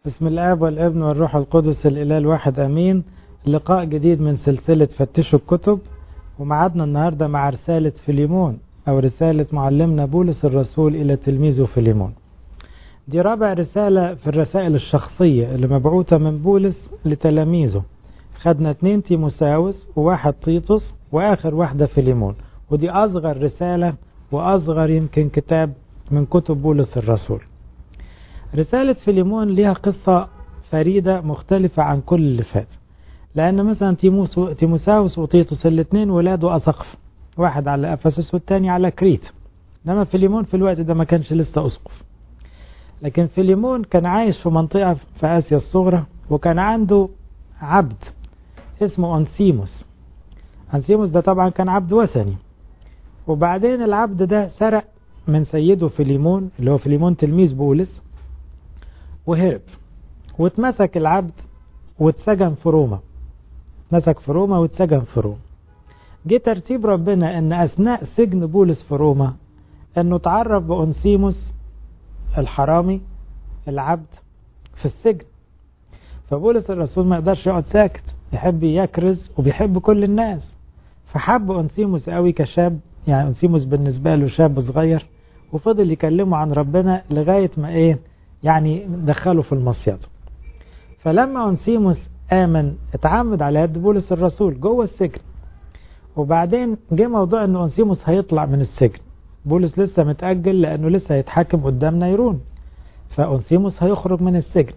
بسم الآب والابن والروح القدس الإله الواحد أمين لقاء جديد من سلسلة فتشوا الكتب ومعادنا النهاردة مع رسالة فيليمون أو رسالة معلمنا بولس الرسول إلى تلميذه فيليمون دي رابع رسالة في الرسائل الشخصية اللي مبعوثة من بولس لتلاميذه خدنا اتنين تيموساوس وواحد تيتوس وآخر واحدة فيليمون ودي أصغر رسالة وأصغر يمكن كتاب من كتب بولس الرسول رسالة فيليمون ليها قصة فريدة مختلفة عن كل اللي فات لأن مثلا تيموس تيموساوس وتيتوس الاثنين ولاده أسقف واحد على أفسس والتاني على كريت إنما فيليمون في الوقت ده ما كانش لسه أسقف لكن فيليمون كان عايش في منطقة في آسيا الصغرى وكان عنده عبد اسمه أنسيموس أنسيموس ده طبعا كان عبد وثني وبعدين العبد ده سرق من سيده فيليمون اللي هو فيليمون تلميذ بولس وهرب واتمسك العبد واتسجن في روما مسك في روما واتسجن في روما جه ترتيب ربنا ان اثناء سجن بولس في روما انه تعرف بأنسيموس الحرامي العبد في السجن فبولس الرسول ما يقدرش يقعد ساكت يحب يكرز وبيحب كل الناس فحب أنسيموس قوي كشاب يعني أنسيموس بالنسبة له شاب صغير وفضل يكلمه عن ربنا لغاية ما ايه يعني دخله في المصيد فلما أنسيموس آمن اتعمد على يد بولس الرسول جوه السجن وبعدين جه موضوع ان أنسيموس هيطلع من السجن بولس لسه متأجل لأنه لسه هيتحاكم قدام نيرون فأنسيموس هيخرج من السجن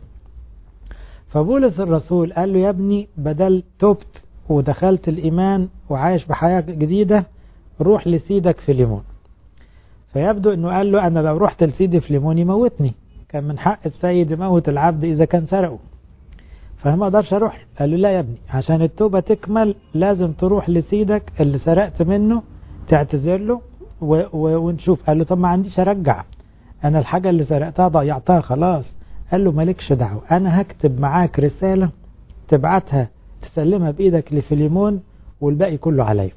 فبولس الرسول قال له يا ابني بدل تبت ودخلت الإيمان وعايش بحياة جديدة روح لسيدك فيليمون فيبدو انه قال له انا لو رحت لسيدي فيليمون يموتني كان من حق السيد يموت العبد اذا كان سرقه فما اقدرش اروح قال له لا يا ابني عشان التوبة تكمل لازم تروح لسيدك اللي سرقت منه تعتذر له و و ونشوف قال له طب ما عنديش ارجع انا الحاجة اللي سرقتها ضيعتها خلاص قال له مالكش دعوة انا هكتب معاك رسالة تبعتها تسلمها بايدك لفيليمون والباقي كله عليا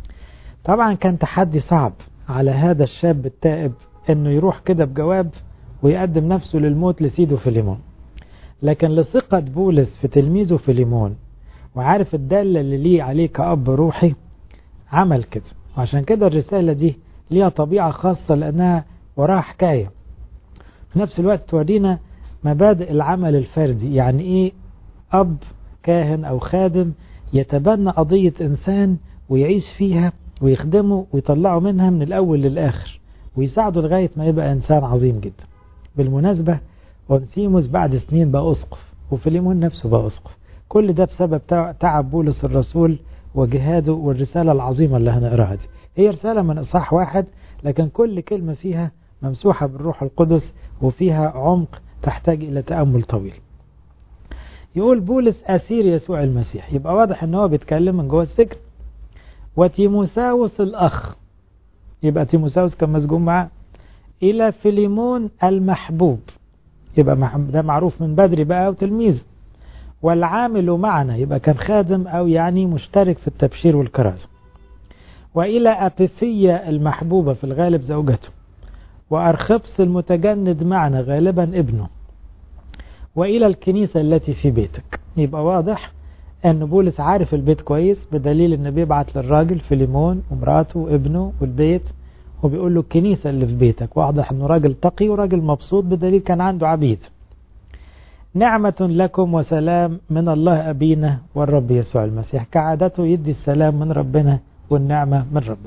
طبعا كان تحدي صعب على هذا الشاب التائب انه يروح كده بجواب ويقدم نفسه للموت لسيده فيليمون لكن لثقة بولس في تلميذه فيليمون وعارف الدالة اللي ليه عليه كأب روحي عمل كده وعشان كده الرسالة دي ليها طبيعة خاصة لأنها وراها حكاية في نفس الوقت تورينا مبادئ العمل الفردي يعني إيه أب كاهن أو خادم يتبنى قضية إنسان ويعيش فيها ويخدمه ويطلعه منها من الأول للآخر ويساعده لغاية ما يبقى إنسان عظيم جدا بالمناسبة أنسيموس بعد سنين بقى أسقف وفيليمون نفسه بقى أسقف كل ده بسبب تعب بولس الرسول وجهاده والرسالة العظيمة اللي هنقراها دي هي رسالة من إصحاح واحد لكن كل كلمة فيها ممسوحة بالروح القدس وفيها عمق تحتاج إلى تأمل طويل يقول بولس أسير يسوع المسيح يبقى واضح ان هو بيتكلم من جوه السجن وتيموساوس الأخ يبقى تيموساوس كان مسجون معاه إلى فيليمون المحبوب يبقى ده معروف من بدري بقى وتلميذ والعامل معنا يبقى كان خادم أو يعني مشترك في التبشير والكرازة وإلى أبيثية المحبوبة في الغالب زوجته وأرخبس المتجند معنا غالبا ابنه وإلى الكنيسة التي في بيتك يبقى واضح أن بولس عارف البيت كويس بدليل أنه بيبعت للراجل فيليمون ومراته وابنه والبيت وبيقول له الكنيسة اللي في بيتك واضح أنه راجل تقي وراجل مبسوط بدليل كان عنده عبيد نعمة لكم وسلام من الله أبينا والرب يسوع المسيح كعادته يدي السلام من ربنا والنعمة من ربنا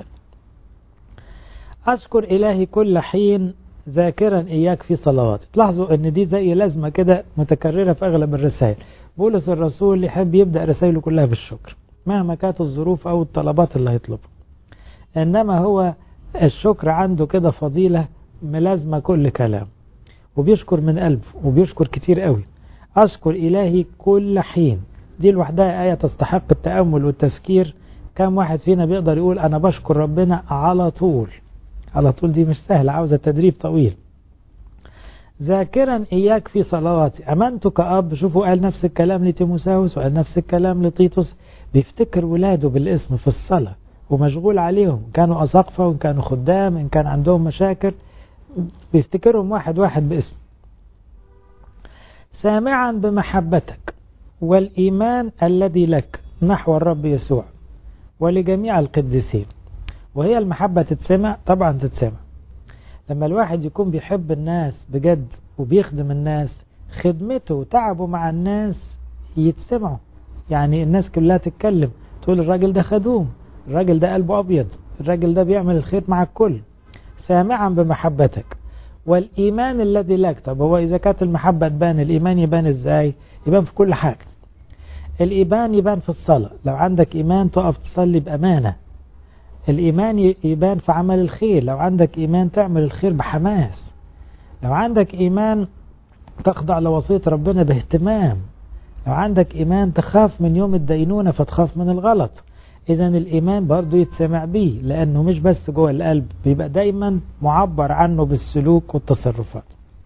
أشكر إلهي كل حين ذاكرا إياك في صلوات تلاحظوا أن دي زي لازمة كده متكررة في أغلب الرسائل بولس الرسول يحب يبدأ رسائله كلها بالشكر مهما كانت الظروف أو الطلبات اللي هيطلبها إنما هو الشكر عنده كده فضيلة ملازمة كل كلام وبيشكر من قلبه وبيشكر كتير قوي أشكر إلهي كل حين دي لوحدها آية تستحق التأمل والتفكير كم واحد فينا بيقدر يقول أنا بشكر ربنا على طول على طول دي مش سهلة عاوزة تدريب طويل ذاكرا إياك في صلواتي أمنت كأب شوفوا قال نفس الكلام لتيموساوس وقال نفس الكلام لطيطس بيفتكر ولاده بالاسم في الصلاة ومشغول عليهم كانوا أساقفة وإن كانوا خدام إن كان عندهم مشاكل بيفتكرهم واحد واحد باسم سامعا بمحبتك والإيمان الذي لك نحو الرب يسوع ولجميع القديسين وهي المحبة تتسمع طبعا تتسمع لما الواحد يكون بيحب الناس بجد وبيخدم الناس خدمته وتعبه مع الناس يتسمعوا يعني الناس كلها تتكلم تقول الراجل ده خدوم الراجل ده قلبه أبيض الراجل ده بيعمل الخير مع الكل سامعا بمحبتك والإيمان الذي لك طب هو إذا كانت المحبة تبان الإيمان يبان إزاي يبان في كل حاجة الإيمان يبان في الصلاة لو عندك إيمان تقف تصلي بأمانة الإيمان يبان في عمل الخير لو عندك إيمان تعمل الخير بحماس لو عندك إيمان تخضع لوصية ربنا باهتمام لو عندك إيمان تخاف من يوم الدينونة فتخاف من الغلط إذا الإيمان برضو يتسمع به لأنه مش بس جوه القلب بيبقى دايما معبر عنه بالسلوك والتصرفات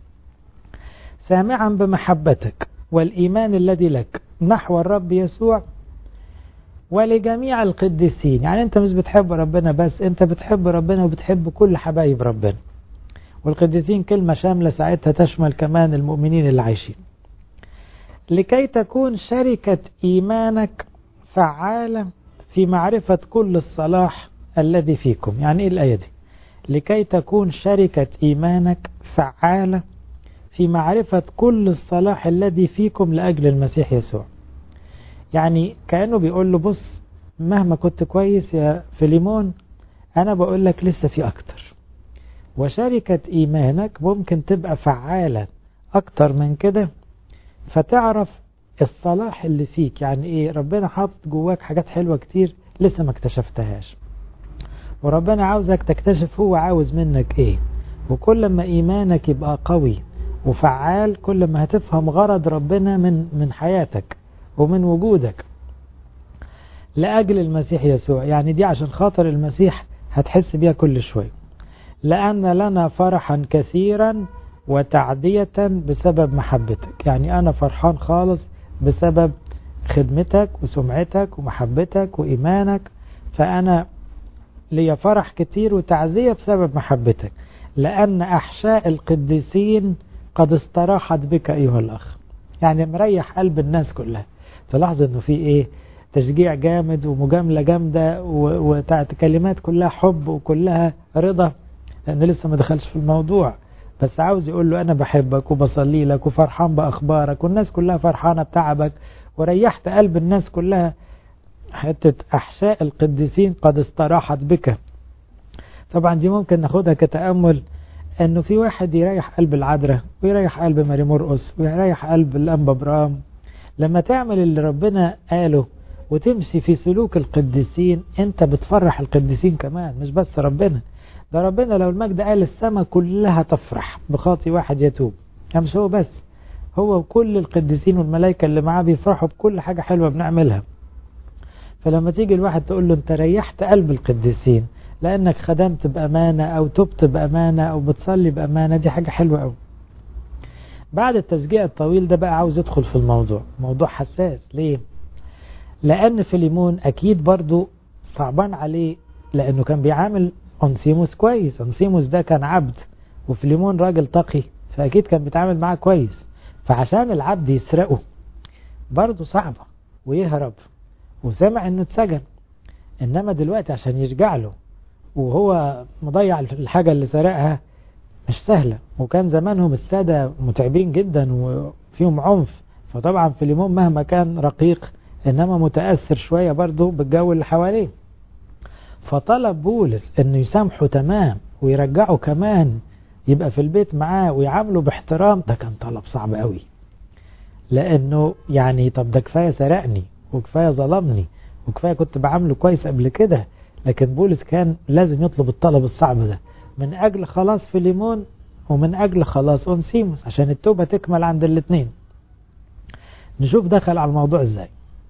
سامعا بمحبتك والإيمان الذي لك نحو الرب يسوع ولجميع القديسين يعني أنت مش بتحب ربنا بس أنت بتحب ربنا وبتحب كل حبايب ربنا والقديسين كلمة شاملة ساعتها تشمل كمان المؤمنين اللي عايشين لكي تكون شركة إيمانك فعالة في معرفة كل الصلاح الذي فيكم يعني إيه الآية دي لكي تكون شركة إيمانك فعالة في معرفة كل الصلاح الذي فيكم لأجل المسيح يسوع يعني كأنه بيقول له بص مهما كنت كويس يا فيليمون أنا بقول لك لسه في أكتر وشركة إيمانك ممكن تبقى فعالة أكتر من كده فتعرف الصلاح اللي فيك يعني إيه ربنا حاطط جواك حاجات حلوة كتير لسه ما اكتشفتهاش وربنا عاوزك تكتشف هو عاوز منك إيه وكل ما إيمانك يبقى قوي وفعال كل ما هتفهم غرض ربنا من من حياتك ومن وجودك لأجل المسيح يسوع يعني دي عشان خاطر المسيح هتحس بيها كل شوية لأن لنا فرحا كثيرا وتعدية بسبب محبتك يعني أنا فرحان خالص بسبب خدمتك وسمعتك ومحبتك وإيمانك فأنا لي فرح كتير وتعزية بسبب محبتك لأن أحشاء القديسين قد استراحت بك أيها الأخ يعني مريح قلب الناس كلها تلاحظ أنه في إيه تشجيع جامد ومجاملة جامدة وكلمات كلها حب وكلها رضا لأنه لسه ما دخلش في الموضوع بس عاوز يقول له أنا بحبك وبصلي لك وفرحان بأخبارك والناس كلها فرحانة بتعبك وريحت قلب الناس كلها حتة أحشاء القديسين قد استراحت بك طبعا دي ممكن ناخدها كتأمل انه في واحد يريح قلب العذراء ويريح قلب ماري مرقس ويريح قلب الانبا برام لما تعمل اللي ربنا قاله وتمشي في سلوك القديسين انت بتفرح القديسين كمان مش بس ربنا ده ربنا لو المجد قال السماء كلها تفرح بخاطي واحد يتوب يعني مش هو بس هو وكل القديسين والملائكة اللي معاه بيفرحوا بكل حاجة حلوة بنعملها فلما تيجي الواحد تقول له انت ريحت قلب القديسين لانك خدمت بامانه او تبت بامانه او بتصلي بامانه دي حاجه حلوه قوي بعد التشجيع الطويل ده بقى عاوز يدخل في الموضوع موضوع حساس ليه لان فيليمون اكيد برضو صعبان عليه لانه كان بيعامل انسيموس كويس انسيموس ده كان عبد وفيليمون راجل تقي فاكيد كان بيتعامل معاه كويس فعشان العبد يسرقه برضه صعبه ويهرب وسمع انه اتسجن انما دلوقتي عشان يرجع له وهو مضيع الحاجة اللي سرقها مش سهلة وكان زمانهم السادة متعبين جدا وفيهم عنف فطبعا فيليمون مهما كان رقيق انما متأثر شوية برضه بالجو اللي حواليه فطلب بولس انه يسامحه تمام ويرجعه كمان يبقى في البيت معاه ويعامله باحترام ده كان طلب صعب قوي لانه يعني طب ده كفاية سرقني وكفاية ظلمني وكفاية كنت بعامله كويس قبل كده لكن بولس كان لازم يطلب الطلب الصعب ده من أجل خلاص فيليمون ومن أجل خلاص أونسيموس عشان التوبة تكمل عند الاثنين نشوف دخل على الموضوع ازاي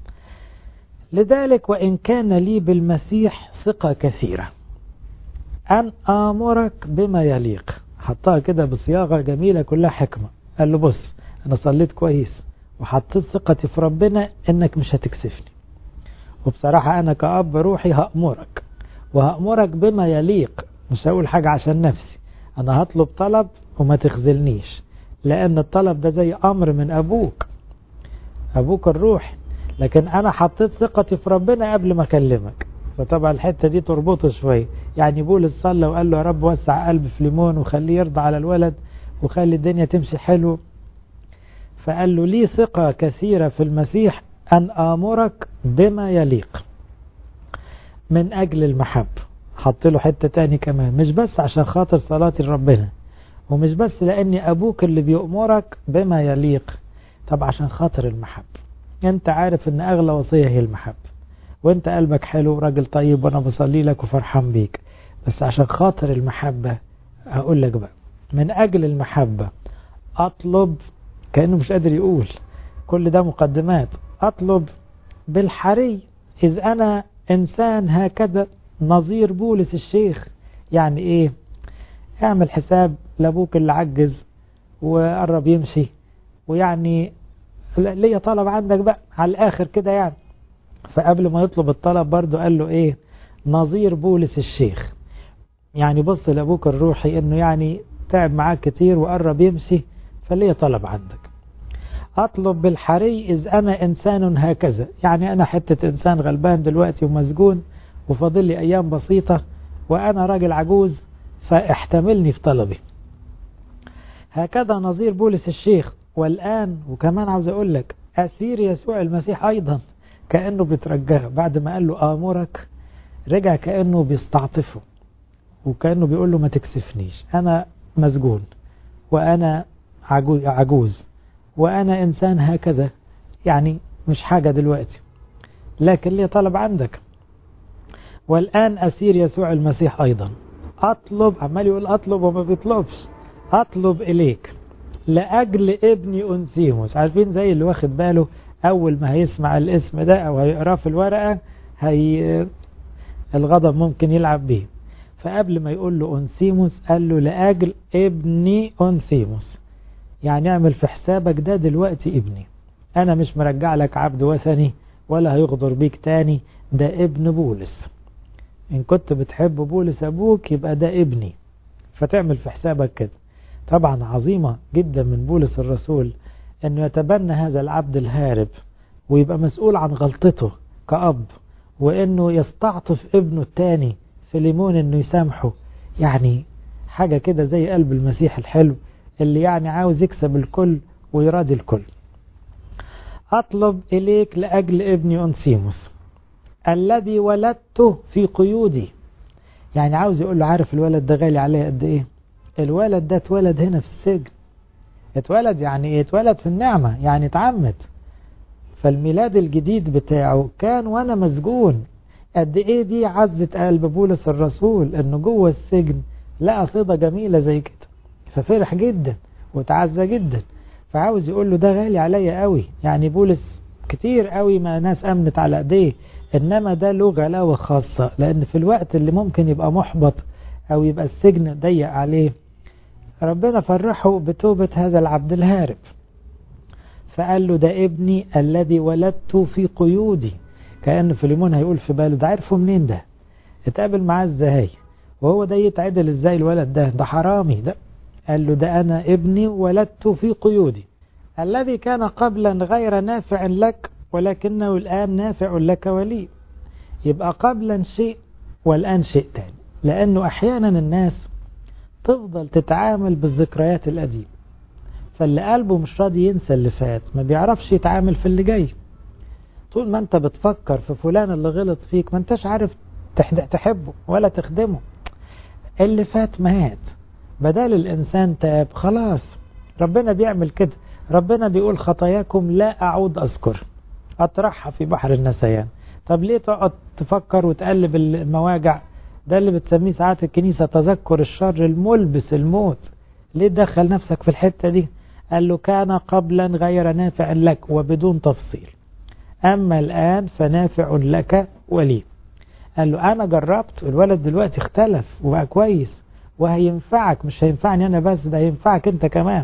لذلك وإن كان لي بالمسيح ثقة كثيرة أن آمرك بما يليق حطها كده بصياغة جميلة كلها حكمة قال له بص أنا صليت كويس وحطيت ثقتي في ربنا إنك مش هتكسفني وبصراحة أنا كأب روحي هأمرك وهأمرك بما يليق مش هقول حاجة عشان نفسي أنا هطلب طلب وما تخذلنيش لأن الطلب ده زي أمر من أبوك أبوك الروح لكن أنا حطيت ثقتي في ربنا قبل ما أكلمك فطبعا الحتة دي تربطه شوية يعني بولس صلى وقال له يا رب وسع قلب فليمون وخليه يرضى على الولد وخلي الدنيا تمشي حلو فقال له لي ثقة كثيرة في المسيح أن آمرك بما يليق من أجل المحب حط له حتة تاني كمان مش بس عشان خاطر صلاتي لربنا ومش بس لأني أبوك اللي بيأمرك بما يليق طب عشان خاطر المحب انت عارف ان اغلى وصية هي المحب وانت قلبك حلو راجل طيب وانا بصلي لك وفرحان بيك بس عشان خاطر المحبة هقول لك بقى من اجل المحبة اطلب كأنه مش قادر يقول كل ده مقدمات اطلب بالحري اذ انا انسان هكذا نظير بولس الشيخ يعني ايه اعمل حساب لابوك اللي عجز وقرب يمشي ويعني ليا طلب عندك بقى على الاخر كده يعني فقبل ما يطلب الطلب برضه قال له ايه نظير بولس الشيخ يعني بص لابوك الروحي انه يعني تعب معاك كتير وقرب يمشي فليا طلب عندك اطلب بالحري اذ انا انسان هكذا يعني انا حتة انسان غلبان دلوقتي ومسجون وفاضل لي ايام بسيطة وانا راجل عجوز فاحتملني في طلبي هكذا نظير بولس الشيخ والآن وكمان عاوز أقول لك أسير يسوع المسيح أيضا كأنه بيترجاه بعد ما قال له آمرك رجع كأنه بيستعطفه وكأنه بيقول له ما تكسفنيش أنا مسجون وأنا عجوز وأنا إنسان هكذا يعني مش حاجة دلوقتي لكن لي طلب عندك والآن أسير يسوع المسيح أيضا أطلب عمال يقول أطلب وما بيطلبش أطلب إليك لأجل ابني أنسيموس عارفين زي اللي واخد باله أول ما هيسمع الاسم ده أو هيقراه في الورقة هي الغضب ممكن يلعب بيه فقبل ما يقول له أنسيموس قال له لأجل ابني أنسيموس يعني اعمل في حسابك ده دلوقتي ابني أنا مش مرجع لك عبد وثني ولا هيغدر بيك تاني ده ابن بولس إن كنت بتحب بولس أبوك يبقى ده ابني فتعمل في حسابك كده طبعا عظيمة جدا من بولس الرسول أنه يتبنى هذا العبد الهارب ويبقى مسؤول عن غلطته كأب وأنه يستعطف ابنه الثاني فيليمون أنه يسامحه يعني حاجة كده زي قلب المسيح الحلو اللي يعني عاوز يكسب الكل ويراضي الكل أطلب إليك لأجل ابني أنسيموس الذي ولدته في قيودي يعني عاوز يقول له عارف الولد ده غالي عليه قد ايه الولد ده اتولد هنا في السجن اتولد يعني ايه اتولد في النعمة يعني اتعمد فالميلاد الجديد بتاعه كان وانا مسجون قد ايه دي عزة قلب بولس الرسول انه جوه السجن لقى صيدة جميلة زي كده ففرح جدا وتعزى جدا فعاوز يقول له ده غالي عليا قوي يعني بولس كتير قوي ما ناس امنت على ايديه انما ده له غلاوة خاصة لان في الوقت اللي ممكن يبقى محبط او يبقى السجن ضيق عليه ربنا فرحه بتوبة هذا العبد الهارب فقال له ده ابني الذي ولدته في قيودي كأن فيليمون هيقول في باله ده عرفه منين ده اتقابل معاه ازاي وهو ده يتعدل ازاي الولد ده ده حرامي ده قال له ده انا ابني ولدته في قيودي الذي كان قبلا غير نافع لك ولكنه الآن نافع لك ولي يبقى قبلا شيء والآن شيء تاني لأنه أحيانا الناس تفضل تتعامل بالذكريات القديمة فاللي قلبه مش راضي ينسى اللي فات ما بيعرفش يتعامل في اللي جاي طول ما انت بتفكر في فلان اللي غلط فيك ما انتش عارف تحبه ولا تخدمه اللي فات مات بدل الإنسان تاب خلاص ربنا بيعمل كده ربنا بيقول خطاياكم لا أعود أذكر أطرحها في بحر النسيان طب ليه تقعد تفكر وتقلب المواجع ده اللي بتسميه ساعات الكنيسة تذكر الشر الملبس الموت ليه تدخل نفسك في الحتة دي قال له كان قبلا غير نافع لك وبدون تفصيل أما الآن فنافع لك ولي قال له أنا جربت الولد دلوقتي اختلف وبقى كويس وهينفعك مش هينفعني أنا بس ده هينفعك أنت كمان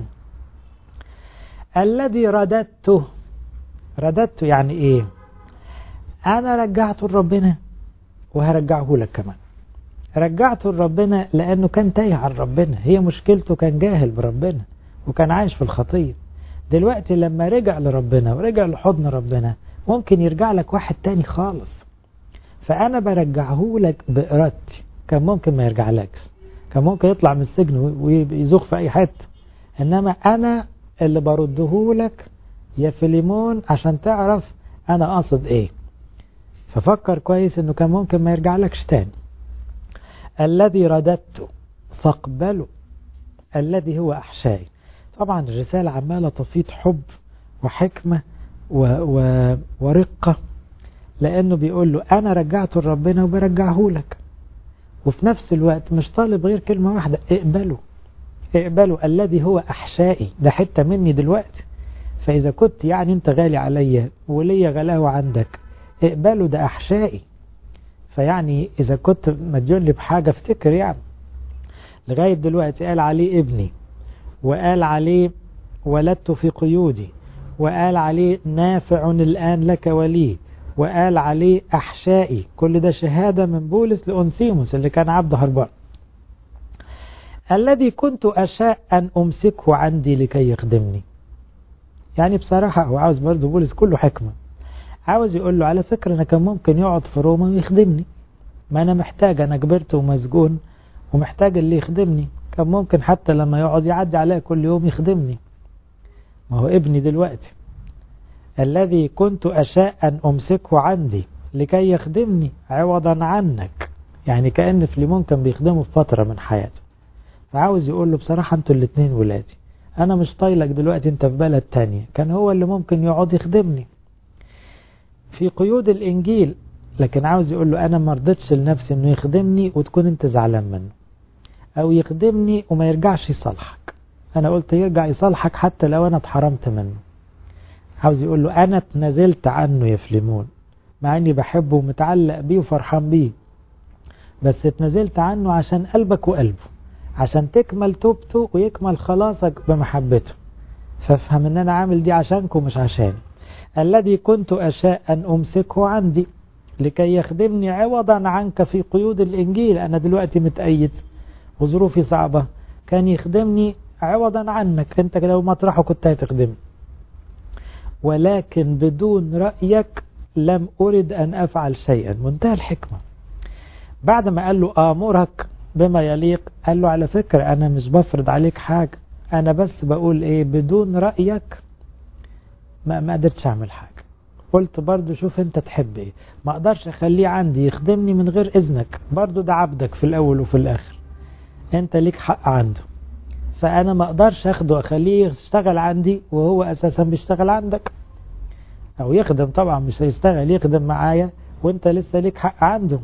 الذي رددته رددته يعني إيه أنا رجعته لربنا وهرجعه لك كمان رجعته لربنا لأنه كان تايه عن ربنا هي مشكلته كان جاهل بربنا وكان عايش في الخطية دلوقتي لما رجع لربنا ورجع لحضن ربنا ممكن يرجع لك واحد تاني خالص فأنا برجعه لك بإرادتي كان ممكن ما يرجع لكش كان ممكن يطلع من السجن ويزوغ في أي حتة إنما أنا اللي برده لك يا فيليمون عشان تعرف أنا قاصد إيه ففكر كويس إنه كان ممكن ما يرجع لكش تاني الذي رددته فاقبله الذي هو أحشائي طبعا الرسالة عمالة تفيض حب وحكمة و و ورقة لأنه بيقول له أنا رجعته لربنا وبرجعه لك وفي نفس الوقت مش طالب غير كلمة واحدة اقبله اقبله الذي هو أحشائي ده حتة مني دلوقتي فإذا كنت يعني أنت غالي عليا وليا غلاوة عندك اقبله ده أحشائي فيعني إذا كنت مديون لي بحاجة افتكر يعني لغاية دلوقتي قال عليه ابني وقال عليه ولدت في قيودي وقال عليه نافع الآن لك ولي وقال عليه أحشائي كل ده شهادة من بولس لأنسيموس اللي كان عبد هربان الذي كنت أشاء أن أمسكه عندي لكي يخدمني يعني بصراحة هو عاوز برضه بولس كله حكمة عاوز يقول له على فكرة أنا كان ممكن يقعد في روما ويخدمني ما أنا محتاج أنا كبرت ومسجون ومحتاج اللي يخدمني كان ممكن حتى لما يقعد يعدي عليا كل يوم يخدمني ما هو ابني دلوقتي الذي كنت أشاء أن أمسكه عندي لكي يخدمني عوضا عنك يعني كأن فليمون كان بيخدمه في فترة من حياته فعاوز يقول له بصراحة انتوا الاتنين ولادي أنا مش طايلك دلوقتي انت في بلد تانية كان هو اللي ممكن يقعد يخدمني في قيود الإنجيل لكن عاوز يقول له أنا ما رضيتش لنفسي إنه يخدمني وتكون أنت زعلان منه أو يخدمني وما يرجعش يصالحك أنا قلت يرجع يصالحك حتى لو أنا اتحرمت منه عاوز يقول له أنا اتنازلت عنه يا فليمون مع إني بحبه ومتعلق بيه وفرحان بيه بس اتنازلت عنه عشان قلبك وقلبه عشان تكمل توبته ويكمل خلاصك بمحبته فافهم ان انا عامل دي عشانكم مش عشاني الذي كنت أشاء أن أمسكه عندي لكي يخدمني عوضا عنك في قيود الإنجيل أنا دلوقتي متأيد وظروفي صعبة كان يخدمني عوضا عنك أنت لو مطرحه كنت هتخدمني ولكن بدون رأيك لم أرد أن أفعل شيئا منتهى الحكمة بعد ما قال له آمرك بما يليق قال له على فكرة أنا مش بفرض عليك حاجة أنا بس بقول إيه بدون رأيك ما ما قدرتش اعمل حاجه قلت برضو شوف انت تحب ايه ما اقدرش اخليه عندي يخدمني من غير اذنك برضو ده عبدك في الاول وفي الاخر انت ليك حق عنده فانا ما اقدرش اخده واخليه يشتغل عندي وهو اساسا بيشتغل عندك او يخدم طبعا مش هيشتغل يخدم معايا وانت لسه ليك حق عنده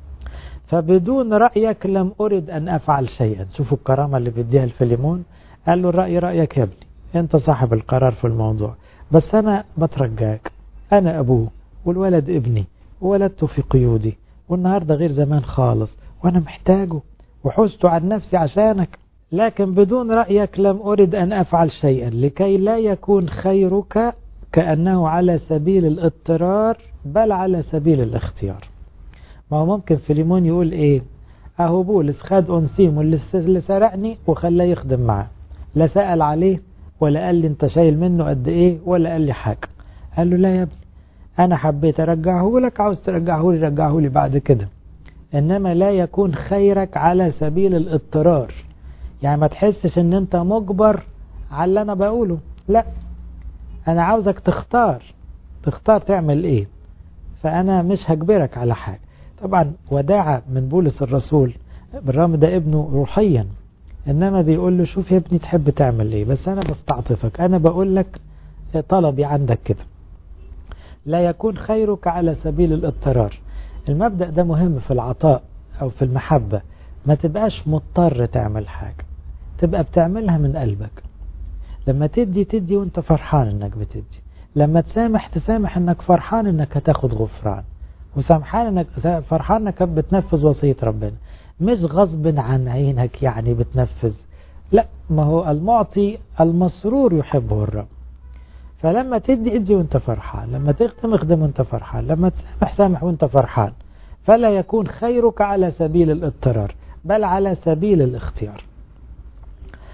فبدون رأيك لم أرد أن أفعل شيئا شوفوا الكرامة اللي بيديها الفليمون قال له الرأي رأيك يا ابني انت صاحب القرار في الموضوع بس أنا بترجاك أنا أبوه والولد ابني وولدته في قيودي والنهاردة غير زمان خالص وأنا محتاجه وحزت عن نفسي عشانك لكن بدون رأيك لم أرد أن أفعل شيئا لكي لا يكون خيرك كأنه على سبيل الاضطرار بل على سبيل الاختيار ما هو ممكن فيليمون يقول ايه اهو بولس خد انسيم اللي سرقني وخلاه يخدم معاه لا سأل عليه ولا قال لي انت شايل منه قد ايه ولا قال لي حاجة قال له لا يا ابني انا حبيت ارجعه لك عاوز ترجعه لي رجعه لي بعد كده انما لا يكون خيرك على سبيل الاضطرار يعني ما تحسش ان انت مجبر على اللي انا بقوله لا انا عاوزك تختار تختار تعمل ايه فانا مش هجبرك على حاجة طبعا وداعة من بولس الرسول بالرغم ده ابنه روحيا انما بيقول له شوف يا ابني تحب تعمل ايه بس انا بستعطفك انا بقول لك طلبي عندك كده لا يكون خيرك على سبيل الاضطرار المبدأ ده مهم في العطاء او في المحبة ما تبقاش مضطر تعمل حاجة تبقى بتعملها من قلبك لما تدي تدي وانت فرحان انك بتدي لما تسامح تسامح انك فرحان انك هتاخد غفران وسامحان انك فرحان انك بتنفذ وصية ربنا مش غصب عن عينك يعني بتنفذ لا ما هو المعطي المسرور يحبه الرب فلما تدي ادي وانت فرحان لما تخدم اخدم وانت فرحان لما تسامح سامح وانت فرحان فلا يكون خيرك على سبيل الاضطرار بل على سبيل الاختيار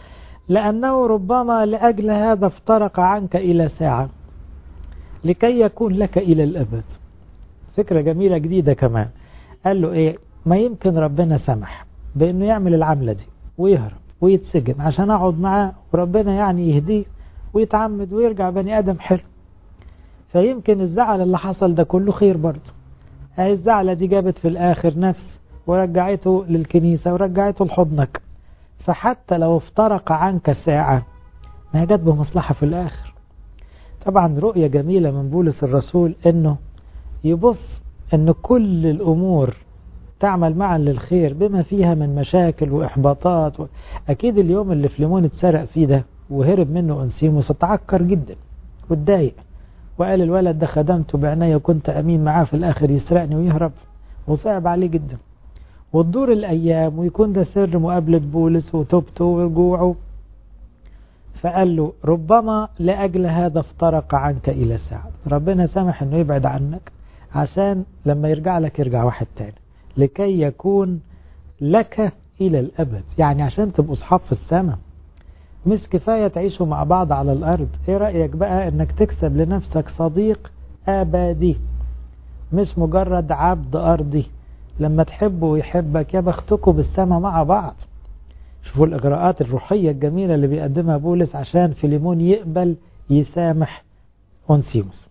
لأنه ربما لأجل هذا افترق عنك إلى ساعة لكي يكون لك إلى الأبد فكرة جميلة جديدة كمان قال له إيه ما يمكن ربنا سمح بأنه يعمل العملة دي ويهرب ويتسجن عشان أقعد معاه وربنا يعني يهديه ويتعمد ويرجع بني آدم حلو فيمكن الزعل اللي حصل ده كله خير برضه هاي الزعلة دي جابت في الآخر نفس ورجعته للكنيسة ورجعته لحضنك فحتى لو افترق عنك ساعة ما هي جت بمصلحة في الآخر طبعا رؤية جميلة من بولس الرسول انه يبص ان كل الامور تعمل معا للخير بما فيها من مشاكل واحباطات و... اكيد اليوم اللي فليمون اتسرق فيه ده وهرب منه انسيموس اتعكر جدا واتضايق وقال الولد ده خدمته بعناية وكنت امين معاه في الاخر يسرقني ويهرب وصعب عليه جدا وتدور الايام ويكون ده سر مقابلة بولس وتوبته ورجوعه فقال له ربما لأجل هذا افترق عنك إلى ساعة ربنا سامح أنه يبعد عنك عشان لما يرجع لك يرجع واحد تاني لكي يكون لك إلى الأبد يعني عشان تبقوا صحاب في السماء مش كفاية تعيشوا مع بعض على الأرض إيه رأيك بقى أنك تكسب لنفسك صديق أبدي مش مجرد عبد أرضي لما تحبه ويحبك يا بختكم بالسماء مع بعض شوفوا الإجراءات الروحية الجميلة اللي بيقدمها بولس عشان فيليمون يقبل يسامح أونسيموس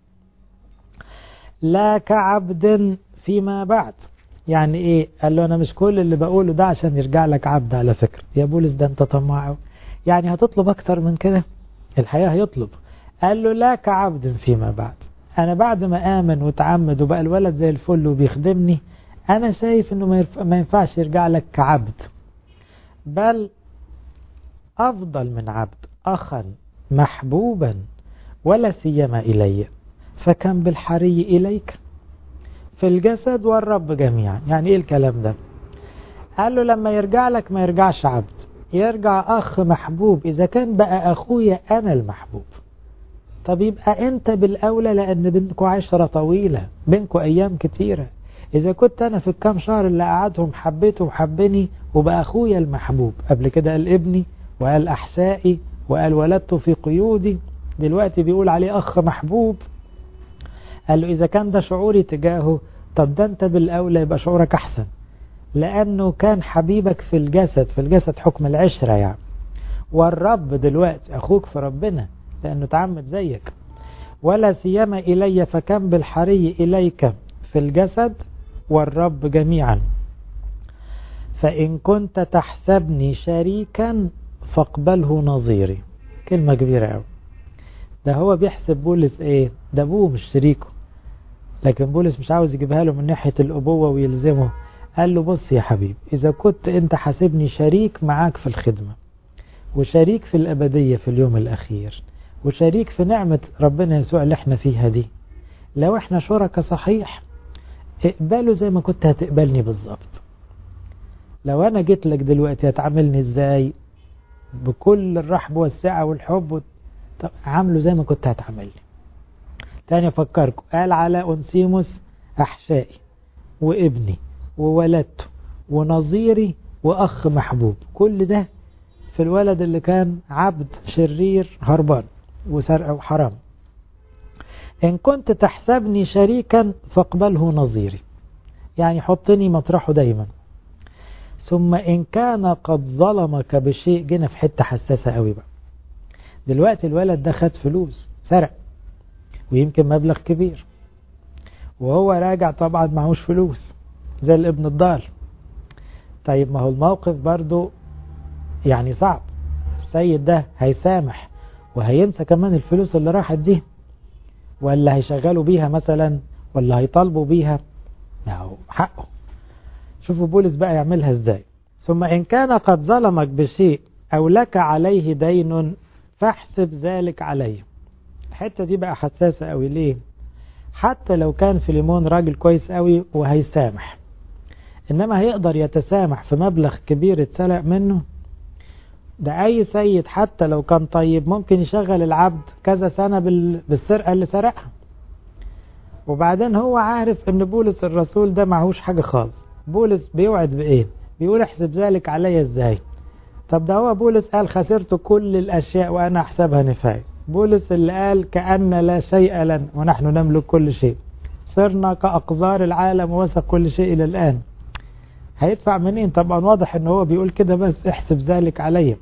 لا كعبد فيما بعد يعني ايه قال له انا مش كل اللي بقوله ده عشان يرجع لك عبد على فكرة يا بولس ده انت طماع يعني هتطلب اكتر من كده الحقيقة هيطلب قال له لا كعبد فيما بعد انا بعد ما امن وتعمد وبقى الولد زي الفل وبيخدمني انا شايف انه ما ينفعش يرجع لك كعبد بل أفضل من عبد أخا محبوبا ولا سيما إلي فكم بالحري إليك في الجسد والرب جميعا يعني إيه الكلام ده قال له لما يرجع لك ما يرجعش عبد يرجع أخ محبوب إذا كان بقى أخويا أنا المحبوب طب يبقى أنت بالأولى لأن بينكم عشرة طويلة بينكم أيام كتيرة إذا كنت أنا في الكام شهر اللي قعدهم حبيته وحبني وبقى أخويا المحبوب قبل كده قال ابني وقال أحسائي وقال ولدته في قيودي دلوقتي بيقول عليه أخ محبوب قال له إذا كان ده شعوري تجاهه طب ده أنت بالأولى يبقى شعورك أحسن لأنه كان حبيبك في الجسد في الجسد حكم العشرة يعني والرب دلوقتي أخوك في ربنا لأنه تعمد زيك ولا سيما إلي فكم بالحري إليك في الجسد والرب جميعا فإن كنت تحسبني شريكا فاقبله نظيري كلمة كبيرة أوي ده هو بيحسب بولس ايه ده ابوه مش شريكه لكن بولس مش عاوز يجيبها له من ناحية الأبوة ويلزمه قال له بص يا حبيب إذا كنت أنت حاسبني شريك معاك في الخدمة وشريك في الأبدية في اليوم الأخير وشريك في نعمة ربنا يسوع اللي احنا فيها دي لو احنا شركة صحيح اقبله زي ما كنت هتقبلني بالظبط لو انا جيت لك دلوقتي هتعاملني ازاي بكل الرحب والسعة والحب طب عامله زي ما كنت هتعاملني تاني افكركم قال على انسيموس احشائي وابني وولدته ونظيري واخ محبوب كل ده في الولد اللي كان عبد شرير هربان وسرقة وحرام إن كنت تحسبني شريكا فاقبله نظيري يعني حطني مطرحه دايما ثم إن كان قد ظلمك بشيء جينا في حتة حساسة قوي بقى دلوقتي الولد ده خد فلوس سرق ويمكن مبلغ كبير وهو راجع طبعا معهوش فلوس زي الابن الضال طيب ما هو الموقف برضو يعني صعب السيد ده هيسامح وهينسى كمان الفلوس اللي راحت دي ولا هيشغلوا بيها مثلا ولا هيطالبوا بيها يعني حقه شوفوا بولس بقى يعملها ازاي ثم إن كان قد ظلمك بشيء أو لك عليه دين فاحسب ذلك عليه الحتة دي بقى حساسة قوي ليه حتى لو كان فيليمون راجل كويس قوي وهيسامح إنما هيقدر يتسامح في مبلغ كبير اتسرق منه ده أي سيد حتى لو كان طيب ممكن يشغل العبد كذا سنة بالسرقة اللي سرقها وبعدين هو عارف ان بولس الرسول ده معهوش حاجة خالص بولس بيوعد بإيه بيقول احسب ذلك عليا ازاي طب ده هو بولس قال خسرت كل الأشياء وأنا أحسبها نفاية بولس اللي قال كأن لا شيء لنا ونحن نملك كل شيء صرنا كأقذار العالم ووثق كل شيء إلى الآن هيدفع منين طبعا واضح ان هو بيقول كده بس احسب ذلك عليا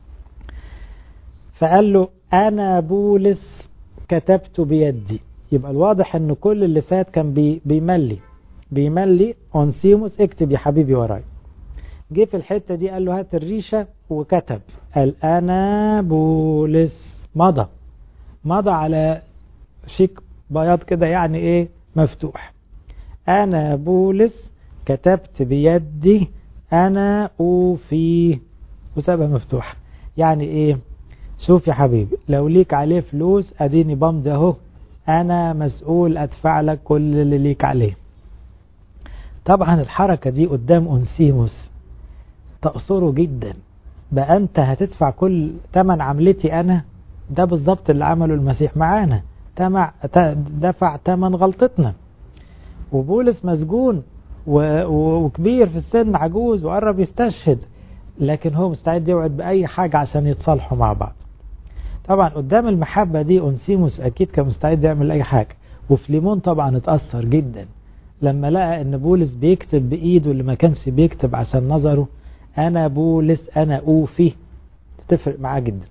فقال له انا بولس كتبت بيدي يبقى الواضح ان كل اللي فات كان بي بيملي بيملي اونسيموس اكتب يا حبيبي وراي جه في الحتة دي قال له هات الريشة وكتب قال انا بولس مضى مضى على شيك بياض كده يعني ايه مفتوح انا بولس كتبت بيدي انا اوفي وسابها مفتوحة يعني ايه شوف يا حبيبي لو ليك عليه فلوس اديني بمضي اهو انا مسؤول ادفع لك كل اللي ليك عليه طبعا الحركة دي قدام انسيموس تقصره جدا بقى انت هتدفع كل تمن عملتي انا ده بالظبط اللي عمله المسيح معانا دفع تمن غلطتنا وبولس مسجون وكبير في السن عجوز وقرب يستشهد لكن هو مستعد يوعد بأي حاجة عشان يتصالحوا مع بعض طبعا قدام المحبة دي أنسيموس أكيد كان مستعد يعمل أي حاجة وفليمون طبعا اتأثر جدا لما لقى ان بولس بيكتب بإيده اللي ما كانش بيكتب عشان نظره أنا بولس أنا أوفي تفرق معاه جدا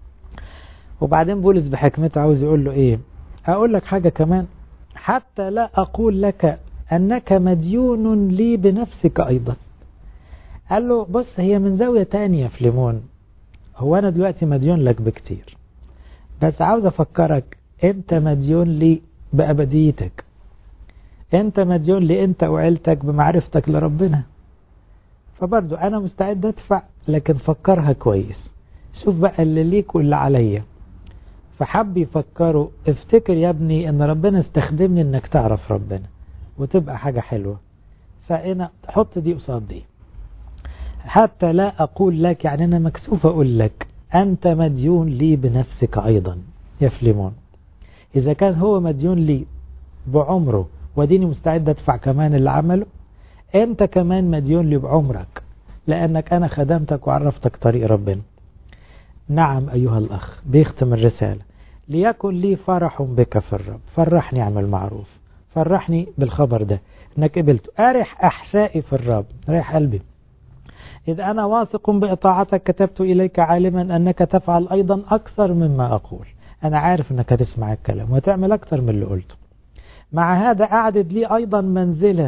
وبعدين بولس بحكمته عاوز يقول له إيه أقول لك حاجة كمان حتى لا أقول لك أنك مديون لي بنفسك أيضا قال له بص هي من زاوية تانية في ليمون هو أنا دلوقتي مديون لك بكتير بس عاوز أفكرك أنت مديون لي بأبديتك أنت مديون لي أنت وعيلتك بمعرفتك لربنا فبرضو أنا مستعد أدفع لكن فكرها كويس شوف بقى اللي ليك واللي عليا فحب يفكروا افتكر يا ابني ان ربنا استخدمني انك تعرف ربنا وتبقى حاجة حلوة فأنا حط دي قصاد دي حتى لا أقول لك يعني أنا مكسوف أقول لك أنت مديون لي بنفسك أيضا يا فليمون إذا كان هو مديون لي بعمره وديني مستعد أدفع كمان اللي عمله أنت كمان مديون لي بعمرك لأنك أنا خدمتك وعرفتك طريق ربنا نعم أيها الأخ بيختم الرسالة ليكن لي فرح بك في الرب فرحني اعمل معروف فرحني بالخبر ده انك قبلت ارح احشائي في الرب ريح قلبي إذ أنا واثق بإطاعتك كتبت إليك عالما أنك تفعل أيضا أكثر مما أقول أنا عارف أنك هتسمع الكلام وتعمل أكثر من اللي قلته مع هذا أعدد لي أيضا منزلا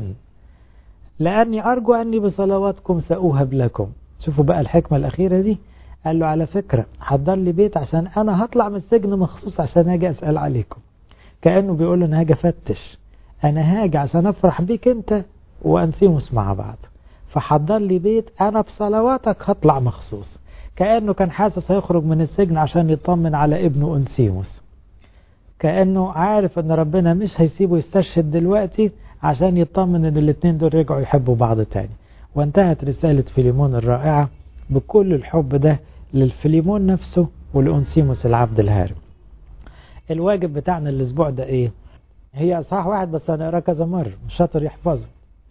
لأني أرجو أني بصلواتكم سأوهب لكم شوفوا بقى الحكمة الأخيرة دي قال له على فكرة حضر لي بيت عشان أنا هطلع من السجن مخصوص عشان أجي أسأل عليكم كأنه بيقول له أنا هاجي أفتش أنا هاجي عشان أفرح بيك أنت وأنسيموس مع بعض فحضر لي بيت أنا بصلواتك هطلع مخصوص كأنه كان حاسس هيخرج من السجن عشان يطمن على ابنه أنسيموس كأنه عارف أن ربنا مش هيسيبه يستشهد دلوقتي عشان يطمن أن الاثنين دول رجعوا يحبوا بعض تاني وانتهت رسالة فيليمون الرائعة بكل الحب ده للفليمون نفسه ولأنسيموس العبد الهارب الواجب بتاعنا الأسبوع ده إيه هي أصحاح واحد بس هنقراه كذا مرة مش شاطر يحفظه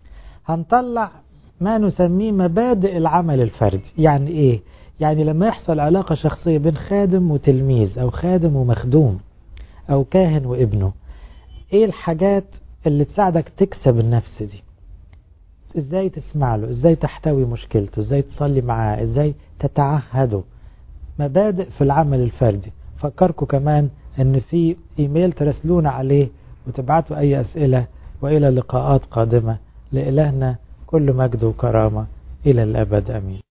هنطلع ما نسميه مبادئ العمل الفردي يعني إيه يعني لما يحصل علاقة شخصية بين خادم وتلميذ أو خادم ومخدوم أو كاهن وابنه إيه الحاجات اللي تساعدك تكسب النفس دي ازاي تسمع له ازاي تحتوي مشكلته ازاي تصلي معاه ازاي تتعهده مبادئ في العمل الفردي فكركم كمان ان في ايميل ترسلونا عليه وتبعتوا اي اسئلة والى لقاءات قادمة لإلهنا كل مجد وكرامة الى الابد امين